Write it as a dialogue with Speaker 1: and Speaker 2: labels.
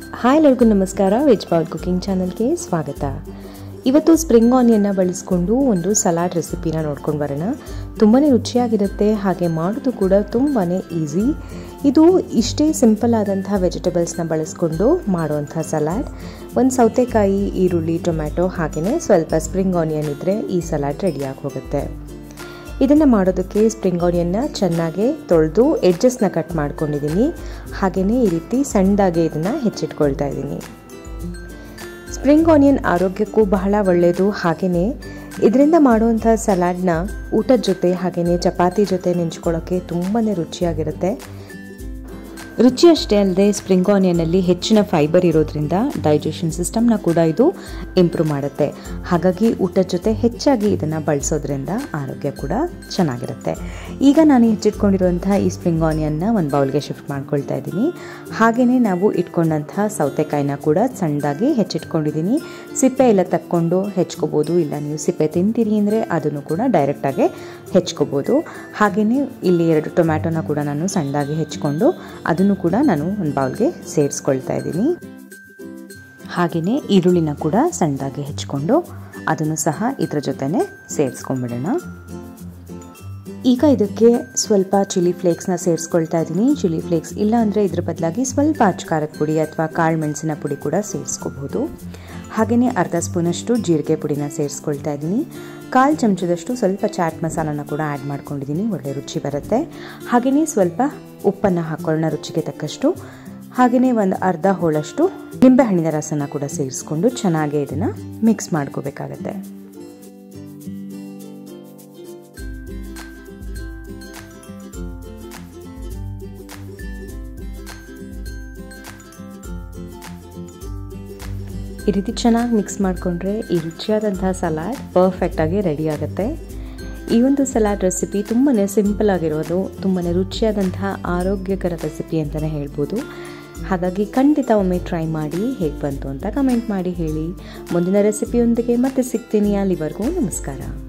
Speaker 1: hi ಎಲ್ಲರಿಗೂ ನಮಸ್ಕಾರ veg bowl cooking ಚಾನಲ್ಗೆ ಸ್ವಾಗತ ಇವತ್ತು ಸ್ಪ್ರಿಂಗ್ ಆನಿಯನ್ನ ಬಳಸ್ಕೊಂಡು ಒಂದು ಸಲಾಡ್ ರೆಸಿಪಿನ ನೋಡ್ಕೊಂಡು ಬರೋಣ ತುಂಬಾ ರುಚಿಯಾಗಿರುತ್ತೆ ಹಾಗೆ ಮಾಡೋದು ಕೂಡ ತುಂಬಾ ಈಸಿ ಇದು ಇಷ್ಟೇ ಸಿಂಪಲ್ ಆದಂಥ ವೆಜಿಟೇಬಲ್ಸ್ನ ಬಳಸ್ಕೊಂಡು ಮಾಡುವಂಥ ಸಲಾಡ್ ಒಂದು ಸೌತೆಕಾಯಿ ಈರುಳ್ಳಿ ಟೊಮ್ಯಾಟೊ ಹಾಗೆಯೇ ಸ್ವಲ್ಪ ಸ್ಪ್ರಿಂಗ್ ಆನಿಯನ್ ಇದ್ದರೆ ಈ ಸಲಾಡ್ ರೆಡಿಯಾಗಿ ಹೋಗುತ್ತೆ ಇದನ್ನು ಮಾಡೋದಕ್ಕೆ ಸ್ಪ್ರಿಂಗ್ ಆನಿಯನ್ನ ಚೆನ್ನಾಗಿ ತೊಳೆದು ಎಡ್ಜಸ್ನ ಕಟ್ ಮಾಡ್ಕೊಂಡಿದ್ದೀನಿ ಹಾಗೆಯೇ ಈ ರೀತಿ ಸಣ್ಣದಾಗಿ ಇದನ್ನು ಹೆಚ್ಚಿಟ್ಕೊಳ್ತಾ ಇದ್ದೀನಿ ಸ್ಪ್ರಿಂಗ್ ಆನಿಯನ್ ಆರೋಗ್ಯಕ್ಕೂ ಬಹಳ ಒಳ್ಳೆಯದು ಹಾಗೆಯೇ ಇದರಿಂದ ಮಾಡುವಂಥ ಸಲಾಡ್ನ ಊಟದ ಜೊತೆ ಹಾಗೆಯೇ ಚಪಾತಿ ಜೊತೆ ನೆಂಚ್ಕೊಳ್ಳೋಕ್ಕೆ ತುಂಬಾ ರುಚಿಯಾಗಿರುತ್ತೆ ರುಚಿ ಅಷ್ಟೇ ಅಲ್ಲದೆ ಸ್ಪ್ರಿಂಗ್ ಆನಿಯನಲ್ಲಿ ಹೆಚ್ಚಿನ ಫೈಬರ್ ಇರೋದ್ರಿಂದ ಡೈಜೆಷನ್ ಸಿಸ್ಟಮ್ನ ಕೂಡ ಇದು ಇಂಪ್ರೂವ್ ಮಾಡುತ್ತೆ ಹಾಗಾಗಿ ಊಟದ ಜೊತೆ ಹೆಚ್ಚಾಗಿ ಇದನ್ನು ಬಳಸೋದ್ರಿಂದ ಆರೋಗ್ಯ ಕೂಡ ಚೆನ್ನಾಗಿರುತ್ತೆ ಈಗ ನಾನು ಹೆಚ್ಚಿಟ್ಕೊಂಡಿರುವಂಥ ಈ ಸ್ಪ್ರಿಂಗ್ ಆನಿಯನ್ನ ಒಂದು ಬೌಲ್ಗೆ ಶಿಫ್ಟ್ ಮಾಡ್ಕೊಳ್ತಾ ಇದ್ದೀನಿ ಹಾಗೆಯೇ ನಾವು ಇಟ್ಕೊಂಡಂಥ ಸೌತೆಕಾಯಿನ ಕೂಡ ಸಣ್ಣದಾಗಿ ಹೆಚ್ಚಿಟ್ಕೊಂಡಿದ್ದೀನಿ ಸಿಪ್ಪೆ ಎಲ್ಲ ತಕ್ಕೊಂಡು ಹೆಚ್ಕೋಬೋದು ಇಲ್ಲ ನೀವು ಸಿಪ್ಪೆ ತಿಂತೀರಿ ಅಂದರೆ ಅದನ್ನು ಕೂಡ ಡೈರೆಕ್ಟಾಗಿ ಹೆಚ್ಕೋಬೋದು ಹಾಗೆಯೇ ಇಲ್ಲಿ ಎರಡು ಟೊಮ್ಯಾಟೊನ ಕೂಡ ನಾನು ಸಣ್ಣದಾಗಿ ಹೆಚ್ಕೊಂಡು ಅದನ್ನು ಕೂಡ ನಾನು ಒಂದು ಬೌಲ್ಗೆ ಸೇರಿಸ್ಕೊಳ್ತಾ ಇದ್ದೀನಿ ಹಾಗೆಯೇ ಈರುಳ್ಳಿನ ಕೂಡ ಸಣ್ಣದಾಗಿ ಹೆಚ್ಕೊಂಡು ಅದನ್ನು ಸಹ ಇದ್ರ ಜೊತೆನೇ ಸೇರಿಸ್ಕೊಂಡ್ಬಿಡೋಣ ಈಗ ಇದಕ್ಕೆ ಸ್ವಲ್ಪ ಚಿಲ್ಲಿ ಫ್ಲೇಕ್ಸ್ನ ಸೇರಿಸ್ಕೊಳ್ತಾ ಇದ್ದೀನಿ ಚಿಲ್ಲಿ ಫ್ಲೇಕ್ಸ್ ಇಲ್ಲ ಅಂದರೆ ಇದ್ರ ಬದಲಾಗಿ ಸ್ವಲ್ಪ ಅಚ್ಕಾರದ ಪುಡಿ ಅಥವಾ ಕಾಳು ಮೆಣಸಿನ ಪುಡಿ ಕೂಡ ಸೇರಿಸ್ಕೋಬಹುದು ಹಾಗೆಯೇ ಅರ್ಧ ಸ್ಪೂನಷ್ಟು ಜೀರಿಗೆ ಪುಡಿನ ಸೇರಿಸ್ಕೊಳ್ತಾ ಇದ್ದೀನಿ ಕಾಲು ಚಮಚದಷ್ಟು ಸ್ವಲ್ಪ ಚಾಟ್ ಮಸಾಲಾನ ಕೂಡ ಆ್ಯಡ್ ಮಾಡ್ಕೊಂಡಿದ್ದೀನಿ ಒಳ್ಳೆ ರುಚಿ ಬರುತ್ತೆ ಹಾಗೆಯೇ ಸ್ವಲ್ಪ ಉಪ್ಪನ್ನು ಹಾಕೊಳ್ಳೋಣ ರುಚಿಗೆ ತಕ್ಕಷ್ಟು ಹಾಗೆಯೇ ಒಂದು ಅರ್ಧ ಹೋಳಷ್ಟು ನಿಂಬೆಹಣ್ಣಿನ ರಸನ ಕೂಡ ಸೇರಿಸ್ಕೊಂಡು ಚೆನ್ನಾಗಿ ಇದನ್ನು ಮಿಕ್ಸ್ ಮಾಡ್ಕೋಬೇಕಾಗತ್ತೆ ಈ ರೀತಿ ಚೆನ್ನಾಗಿ ಮಿಕ್ಸ್ ಮಾಡಿಕೊಂಡ್ರೆ ಈ ರುಚಿಯಾದಂತಹ ಸಲಾಡ್ ಪರ್ಫೆಕ್ಟಾಗಿ ರೆಡಿ ಆಗುತ್ತೆ ಈ ಒಂದು ಸಲಾಡ್ ರೆಸಿಪಿ ತುಂಬಾ ಸಿಂಪಲ್ ಆಗಿರೋದು ತುಂಬಾ ರುಚಿಯಾದಂತಹ ಆರೋಗ್ಯಕರ ರೆಸಿಪಿ ಅಂತಲೇ ಹೇಳ್ಬೋದು ಹಾಗಾಗಿ ಖಂಡಿತ ಒಮ್ಮೆ ಟ್ರೈ ಮಾಡಿ ಹೇಗೆ ಬಂತು ಅಂತ ಕಮೆಂಟ್ ಮಾಡಿ ಹೇಳಿ ಮುಂದಿನ ರೆಸಿಪಿಯೊಂದಿಗೆ ಮತ್ತೆ ಸಿಗ್ತೀನಿ ಅಲ್ಲಿವರೆಗೂ ನಮಸ್ಕಾರ